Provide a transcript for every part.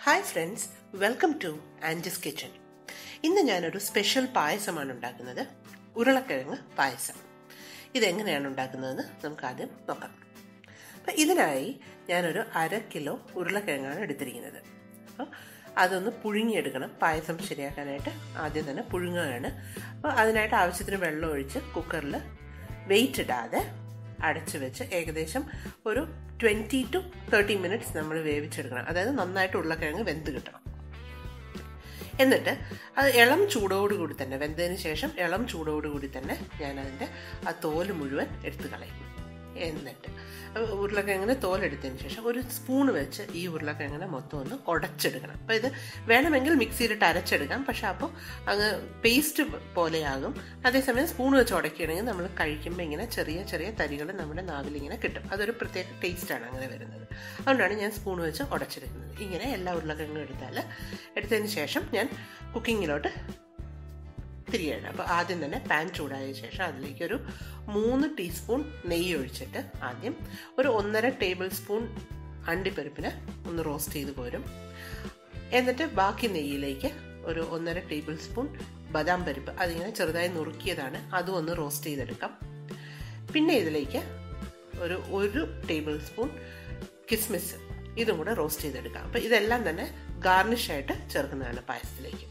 hi friends welcome to Anju's kitchen ഇന്ന് ഞാനൊരു special പായസമാണ് ഉണ്ടാക്കുന്നത് ഉരുളക്കിഴങ്ങ് പായസം ഇതെങ്ങനെയാണ് ഉണ്ടാക്കുന്നതെന്ന് നമുക്ക് ആദ്യം നോക്കാം അപ്പം ഇതിനായി ഞാനൊരു അര കിലോ ഉരുളക്കിഴങ്ങാണ് എടുത്തിരിക്കുന്നത് അപ്പോൾ അതൊന്ന് പുഴുങ്ങിയെടുക്കണം പായസം ശരിയാക്കാനായിട്ട് ആദ്യം തന്നെ പുഴുങ്ങുകയാണ് അപ്പോൾ അതിനായിട്ട് ആവശ്യത്തിന് വെള്ളം ഒഴിച്ച് കുക്കറിൽ വെയിറ്റ് ഇടാതെ അടച്ചു വെച്ച് ഏകദേശം ഒരു ട്വൻറ്റി ടു തേർട്ടി മിനിറ്റ്സ് നമ്മൾ വേവിച്ചെടുക്കണം അതായത് നന്നായിട്ട് ഉരുളക്കിഴങ്ങ് വെന്ത് കിട്ടണം എന്നിട്ട് അത് ഇളം ചൂടോടുകൂടി തന്നെ വെന്തതിന് ശേഷം ഇളം ചൂടോടുകൂടി തന്നെ ഞാൻ അതിൻ്റെ ആ തോല് മുഴുവൻ എടുത്തു കളയും എന്നിട്ട് ഉരുളക്കിഴങ്ങിന് തോലെടുത്തതിന് ശേഷം ഒരു സ്പൂൺ വെച്ച് ഈ ഉരുളക്കിഴങ്ങിനെ മൊത്തം ഒന്ന് ഉടച്ചെടുക്കണം അപ്പോൾ ഇത് വേണമെങ്കിൽ മിക്സിയിലിട്ട് അരച്ചെടുക്കാം പക്ഷെ അപ്പോൾ അങ്ങ് പേസ്റ്റ് പോലെയാകും അതേസമയം സ്പൂൺ വെച്ച് ഉടക്കുകയാണെങ്കിൽ നമ്മൾ കഴിക്കുമ്പോൾ ഇങ്ങനെ ചെറിയ ചെറിയ തരികൾ നമ്മുടെ നാവിൽ ഇങ്ങനെ കിട്ടും അതൊരു പ്രത്യേക ടേസ്റ്റാണ് അങ്ങനെ വരുന്നത് അതുകൊണ്ടാണ് ഞാൻ സ്പൂൺ വെച്ച് ഉടച്ചെടുക്കുന്നത് ഇങ്ങനെ എല്ലാ ഉരുളക്കിഴങ്ങും എടുത്താൽ എടുത്തതിന് ശേഷം ഞാൻ കുക്കിങ്ങിലോട്ട് തിരികെയാണ് അപ്പോൾ ആദ്യം തന്നെ പാൻ ചൂടായ ശേഷം അതിലേക്ക് ഒരു മൂന്ന് ടീസ്പൂൺ നെയ്യ് ഒഴിച്ചിട്ട് ആദ്യം ഒരു ഒന്നര ടേബിൾ സ്പൂൺ അണ്ടിപ്പരിപ്പിന് ഒന്ന് റോസ്റ്റ് ചെയ്ത് പോരും എന്നിട്ട് ബാക്കി നെയ്യിലേക്ക് ഒരു ഒന്നര ടേബിൾ സ്പൂൺ ബദാം പരിപ്പ് അതിങ്ങനെ ചെറുതായി നുറുക്കിയതാണ് അതും ഒന്ന് റോസ്റ്റ് ചെയ്തെടുക്കാം പിന്നെ ഇതിലേക്ക് ഒരു ഒരു ടേബിൾ സ്പൂൺ കിസ്മിസ് ഇതും കൂടെ റോസ്റ്റ് ചെയ്തെടുക്കാം അപ്പോൾ ഇതെല്ലാം തന്നെ ഗാർണിഷായിട്ട് ചേർക്കുന്നതാണ് പായസത്തിലേക്ക്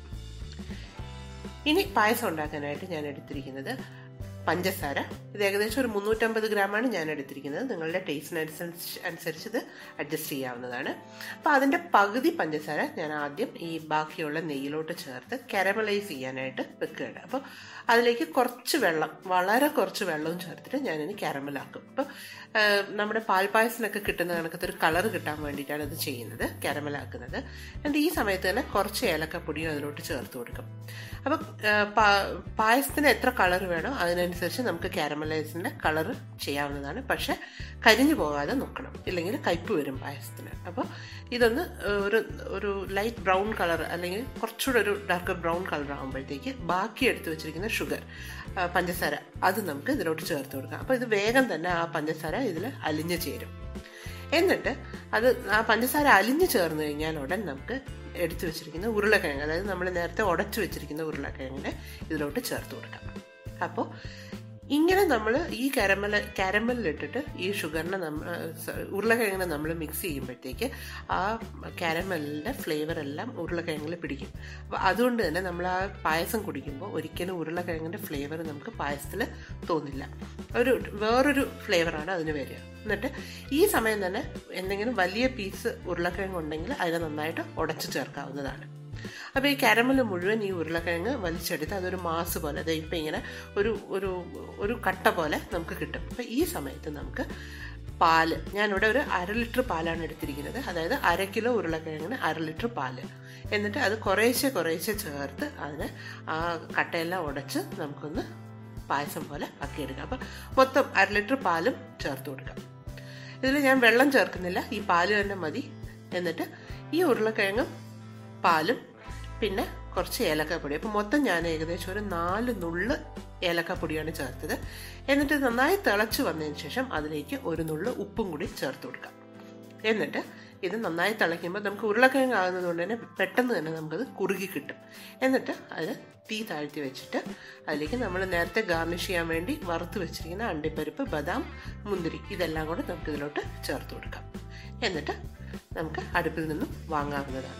ഇനി പായസം ഉണ്ടാക്കാനായിട്ട് ഞാൻ എടുത്തിരിക്കുന്നത് പഞ്ചസാര ഇത് ഏകദേശം ഒരു മുന്നൂറ്റമ്പത് ഗ്രാമാണ് ഞാൻ എടുത്തിരിക്കുന്നത് നിങ്ങളുടെ ടേസ്റ്റിനനുസരിച്ച് അനുസരിച്ച് ഇത് അഡ്ജസ്റ്റ് ചെയ്യാവുന്നതാണ് അപ്പോൾ അതിൻ്റെ പകുതി പഞ്ചസാര ഞാൻ ആദ്യം ഈ ബാക്കിയുള്ള നെയ്യിലോട്ട് ചേർത്ത് കാരമലൈസ് ചെയ്യാനായിട്ട് വെക്കുകയാണ് അപ്പോൾ അതിലേക്ക് കുറച്ച് വെള്ളം വളരെ കുറച്ച് വെള്ളവും ചേർത്തിട്ട് ഞാനിനി കാരമലാക്കും അപ്പോൾ നമ്മുടെ പാൽപ്പായസത്തിനൊക്കെ കിട്ടുന്ന കണക്കത്തെ ഒരു കളർ കിട്ടാൻ വേണ്ടിയിട്ടാണ് ഇത് ചെയ്യുന്നത് കാരമലാക്കുന്നത് എന്നിട്ട് ഈ സമയത്ത് തന്നെ കുറച്ച് ഏലക്കപ്പൊടിയും അതിലോട്ട് ചേർത്ത് കൊടുക്കും അപ്പം പായസത്തിന് എത്ര കളർ വേണോ അതിനനുസരിച്ച് നമുക്ക് കാരമലൈസിൻ്റെ കളർ ചെയ്യാവുന്നതാണ് പക്ഷെ കരിഞ്ഞു പോകാതെ നോക്കണം ഇല്ലെങ്കിൽ കയ്പ് വരും പായസത്തിന് അപ്പോൾ ഇതൊന്ന് ഒരു ഒരു ലൈറ്റ് ബ്രൗൺ കളർ അല്ലെങ്കിൽ കുറച്ചുകൂടെ ഒരു ഡാർക്ക് ബ്രൗൺ കളർ ആകുമ്പോഴത്തേക്ക് ബാക്കി എടുത്ത് വെച്ചിരിക്കുന്ന ഷുഗർ പഞ്ചസാര അത് നമുക്ക് ഇതിലോട്ട് ചേർത്ത് കൊടുക്കാം അപ്പോൾ ഇത് വേഗം തന്നെ ആ പഞ്ചസാര ഇതിൽ അലിഞ്ഞു ചേരും എന്നിട്ട് അത് ആ പഞ്ചസാര അലിഞ്ഞു ചേർന്ന് കഴിഞ്ഞാൽ ഉടൻ നമുക്ക് എടുത്തു വെച്ചിരിക്കുന്ന ഉരുളക്കിഴങ്ങ് അതായത് നമ്മൾ നേരത്തെ ഉടച്ചു വെച്ചിരിക്കുന്ന ഉരുളക്കിഴങ്ങിനെ ഇതിലോട്ട് ചേർത്ത് കൊടുക്കാം അപ്പോൾ ഇങ്ങനെ നമ്മൾ ഈ കാരമൽ കാരമലിലിട്ടിട്ട് ഈ ഷുഗറിനെ നമ്മൾ ഉരുളക്കിഴങ്ങിനെ നമ്മൾ മിക്സ് ചെയ്യുമ്പോഴത്തേക്ക് ആ കാരമലിൻ്റെ ഫ്ലേവർ എല്ലാം ഉരുളക്കിഴങ്ങിൽ പിടിക്കും അപ്പോൾ അതുകൊണ്ട് തന്നെ നമ്മൾ ആ പായസം കുടിക്കുമ്പോൾ ഒരിക്കലും ഉരുളക്കിഴങ്ങിൻ്റെ ഫ്ലേവർ നമുക്ക് പായസത്തിൽ തോന്നില്ല ഒരു വേറൊരു ഫ്ലേവറാണ് അതിന് വരിക എന്നിട്ട് ഈ സമയം തന്നെ എന്തെങ്കിലും വലിയ പീസ് ഉരുളക്കിഴങ്ങ് ഉണ്ടെങ്കിൽ അതിനെ നന്നായിട്ട് ഉടച്ചു ചേർക്കാവുന്നതാണ് അപ്പോൾ ഈ കാരമൽ മുഴുവൻ ഈ ഉരുളക്കിഴങ്ങ് വലിച്ചെടുത്ത് അതൊരു മാസ് പോലെ അതായത് ഇപ്പം ഇങ്ങനെ ഒരു ഒരു ഒരു കട്ട പോലെ നമുക്ക് കിട്ടും അപ്പോൾ ഈ സമയത്ത് നമുക്ക് പാല് ഞാനിവിടെ ഒരു അര ലിറ്റർ പാലാണ് എടുത്തിരിക്കുന്നത് അതായത് അര കിലോ ഉരുളക്കിഴങ്ങിന് അര ലിറ്റർ പാല് എന്നിട്ട് അത് കുറേശ്ശെ കുറേശ്ശെ ചേർത്ത് അതിന് ആ കട്ടയെല്ലാം ഉടച്ച് നമുക്കൊന്ന് പായസം പോലെ ആക്കിയെടുക്കാം അപ്പം മൊത്തം അര ലിറ്റർ പാലും ചേർത്ത് കൊടുക്കാം ഇതിൽ ഞാൻ വെള്ളം ചേർക്കുന്നില്ല ഈ പാല് തന്നെ മതി എന്നിട്ട് ഈ ഉരുളക്കിഴങ്ങും പാലും പിന്നെ കുറച്ച് ഏലക്കാപ്പൊടി അപ്പോൾ മൊത്തം ഞാൻ ഏകദേശം ഒരു നാല് നുള്ള് ഏലക്കാപ്പൊടിയാണ് ചേർത്തത് എന്നിട്ട് നന്നായി തിളച്ച് വന്നതിന് ശേഷം അതിലേക്ക് ഒരു നുള്ള് ഉപ്പും കൂടി ചേർത്ത് കൊടുക്കാം എന്നിട്ട് ഇത് നന്നായി തിളയ്ക്കുമ്പോൾ നമുക്ക് ഉരുളക്കിഴങ്ങ് ആകുന്നത് കൊണ്ട് തന്നെ പെട്ടെന്ന് തന്നെ നമുക്കത് കുറുകി കിട്ടും എന്നിട്ട് അത് തീ താഴ്ത്തി വെച്ചിട്ട് അതിലേക്ക് നമ്മൾ നേരത്തെ ഗാർണിഷ് ചെയ്യാൻ വേണ്ടി വറുത്ത് വെച്ചിരിക്കുന്ന അണ്ടിപ്പരിപ്പ് ബദാം മുന്തിരി ഇതെല്ലാം കൂടെ നമുക്ക് ഇതിലോട്ട് ചേർത്ത് കൊടുക്കാം എന്നിട്ട് നമുക്ക് അടുപ്പിൽ നിന്നും വാങ്ങാവുന്നതാണ്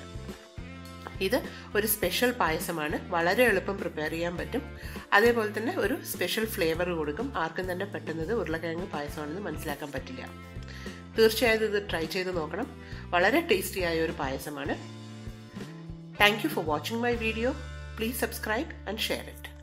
ഇത് ഒരു സ്പെഷ്യൽ പായസമാണ് വളരെ എളുപ്പം പ്രിപ്പയർ ചെയ്യാൻ പറ്റും അതേപോലെ തന്നെ ഒരു സ്പെഷ്യൽ ഫ്ലേവർ കൊടുക്കും ആർക്കും തന്നെ പെട്ടെന്നത് ഉരുളക്കിഴങ്ങ് പായസമാണെന്ന് മനസ്സിലാക്കാൻ പറ്റില്ല തീർച്ചയായും ഇത് ട്രൈ ചെയ്ത് നോക്കണം വളരെ ടേസ്റ്റി ആയ ഒരു പായസമാണ് thank you for watching my video please subscribe and share it